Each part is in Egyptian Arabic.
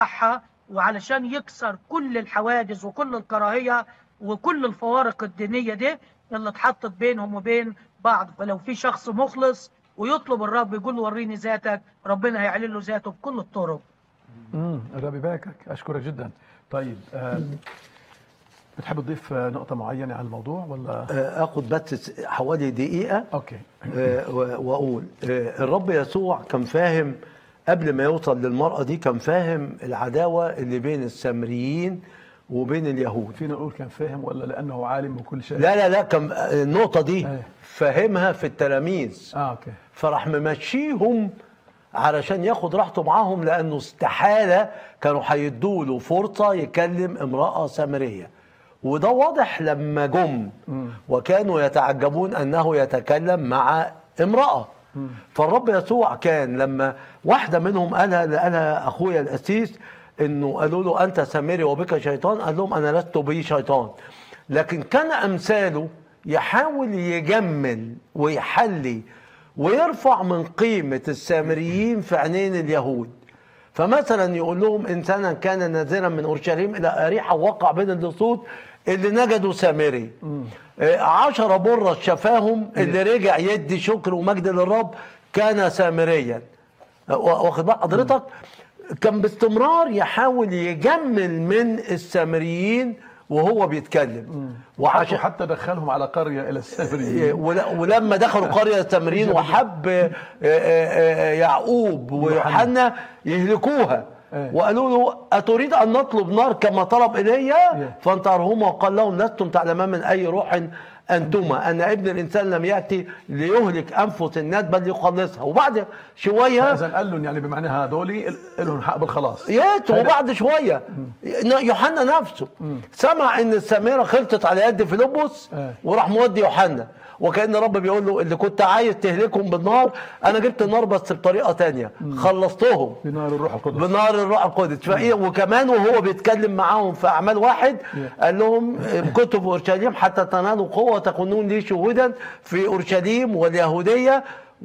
بتاعها وعلشان يكسر كل الحواجز وكل الكراهية وكل الفوارق الدينية دي اللي اتحطت بينهم وبين بعض فلو في شخص مخلص ويطلب الرب يقول له وريني ذاتك ربنا هيعلن له ذاته بكل الطرق امم الرب يباركك اشكرك جدا طيب آه بتحب تضيف آه، نقطه معينه على الموضوع ولا آه، اخد بس حوالي دقيقه اوكي آه، و- واقول آه، الرب يسوع كان فاهم قبل ما يوصل للمرأة دي كان فاهم العداوة اللي بين السامريين وبين اليهود فينا نقول كان فاهم ولا لانه عالم بكل شيء لا لا لا كان النقطة دي أيه. فاهمها في التلاميذ اه اوكي فراح ممشيهم علشان ياخد راحته معاهم لانه استحاله كانوا هيدوا له فرصه يكلم امراه سامريه وده واضح لما جم وكانوا يتعجبون انه يتكلم مع امراه فالرب يسوع كان لما واحده منهم قالها قالها اخويا الاسيس انه قالوا له انت سامري وبك شيطان قال لهم انا لست بي شيطان لكن كان امثاله يحاول يجمل ويحلي ويرفع من قيمة السامريين في عينين اليهود فمثلا يقول لهم إنسانا كان نازلا من أورشليم إلى أريحة وقع بين اللصوص اللي نجدوا سامري آه، عشرة برة شفاهم اللي رجع يدي شكر ومجد للرب كان سامريا آه، واخد بال حضرتك كان باستمرار يحاول يجمل من السامريين وهو بيتكلم وعشان حتى دخلهم على قريه الى السامريين ول- ولما دخلوا قرية التمرين وحب آه، آه، آه، يعقوب ويوحنا يهلكوها إيه. وقالوا له أتريد أن نطلب نار كما طلب إيليا فانتهرهما وقال لهم لستم تعلمان من أي روح أنتما أن ابن الإنسان لم يأتي ليهلك أنفس الناس بل ليخلصها وبعد شوية اذا قال لهم يعني بمعنى هذول لهم حق بالخلاص يات وبعد شويه يوحنا نفسه سمع ان السامره خلطت على يد فيلبس آه. وراح مودي يوحنا وكان الرب بيقول له اللي كنت عايز تهلكهم بالنار انا جبت النار بس بطريقه تانية خلصتهم بنار الروح القدس بنار الروح القدس فايه وكمان وهو بيتكلم معاهم في اعمال واحد قال لهم كنتوا في اورشليم حتى تنالوا قوه تكونون لي شهودا في اورشليم واليهوديه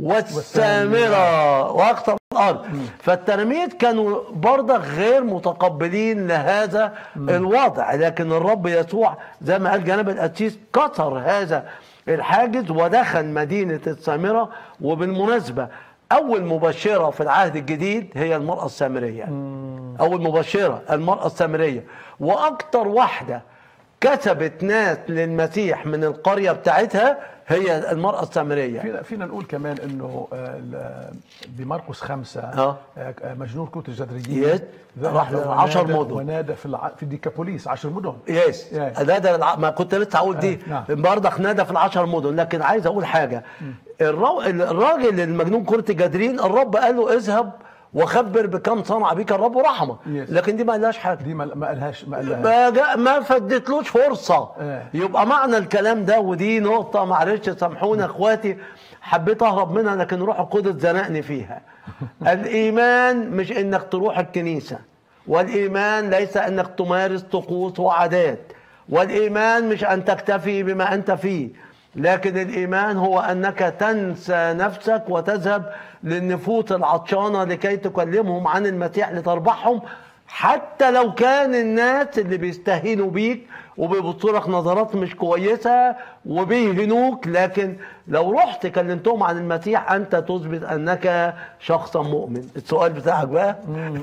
والسامره واقصى الارض فالتلاميذ كانوا برضه غير متقبلين لهذا الوضع لكن الرب يسوع زي ما قال جناب القسيس كسر هذا الحاجز ودخل مدينه السامره وبالمناسبه اول مبشره في العهد الجديد هي المراه السامريه اول مبشره المراه السامريه واكتر واحده كسبت ناس للمسيح من القريه بتاعتها هي المراه السامريه فينا فينا نقول كمان انه آه، ال- بمرقس خمسة آه. آه، آه، مجنون كوت الجدريين يس. ذهب راح ونادى- عشر مدن. ونادى في الع... في ديكابوليس عشر مدن يس يعني. ده ده الع- ما كنت لسه هقول دي آه، نعم. برضك نادى في العشر مدن لكن عايز اقول حاجه الرو... الراجل المجنون كرة الجدرين الرب قال له اذهب وخبر بكم صنع بك الرب ورحمه يس. لكن دي ما قالهاش حاجه دي ما ما قالهاش ما قالهاش ما جاء ما فدتلوش فرصه آه. يبقى معنى الكلام ده ودي نقطه معلش سامحونا اخواتي حبيت اهرب منها لكن روح القدس زنقني فيها الايمان مش انك تروح الكنيسه والايمان ليس انك تمارس طقوس وعادات والايمان مش ان تكتفي بما انت فيه لكن الايمان هو انك تنسى نفسك وتذهب للنفوس العطشانه لكي تكلمهم عن المسيح لتربحهم حتى لو كان الناس اللي بيستهينوا بيك وبيبصوا لك نظرات مش كويسه وبيهنوك لكن لو رحت كلمتهم عن المسيح انت تثبت انك شخصا مؤمن السؤال بتاعك بقى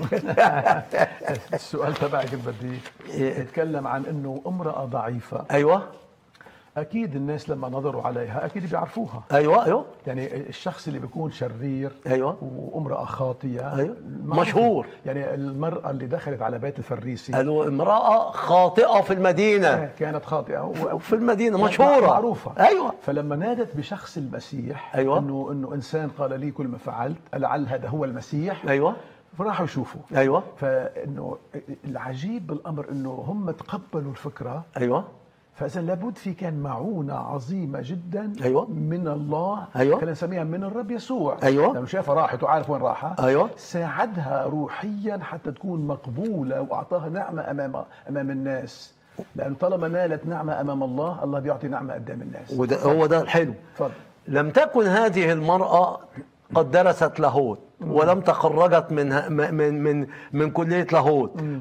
السؤال تبعك اللي بدي اتكلم عن انه امراه ضعيفه ايوه اكيد الناس لما نظروا عليها اكيد بيعرفوها ايوه ايوه يعني الشخص اللي بيكون شرير أيوة. وامراه خاطيه أيوة. معروف. مشهور. يعني المراه اللي دخلت على بيت الفريسي قالوا امراه خاطئه في المدينه كانت خاطئه و- في المدينه مشهوره معروفه ايوه فلما نادت بشخص المسيح أيوة. انه انه انسان قال لي كل ما فعلت لعل هذا هو المسيح ايوه فراحوا يشوفوا ايوه فانه العجيب بالامر انه هم تقبلوا الفكره ايوه فاذا لابد في كان معونه عظيمه جدا أيوة. من الله أيوة. خلينا نسميها من الرب يسوع أيوة. لما شافها راحت وعارف وين راحه أيوة. ساعدها روحيا حتى تكون مقبوله واعطاها نعمه امام امام الناس لان طالما نالت نعمه امام الله الله بيعطي نعمه قدام الناس وده هو ده الحلو اتفضل لم تكن هذه المرأة قد درست لاهوت ولم تخرجت من من من من كليه لاهوت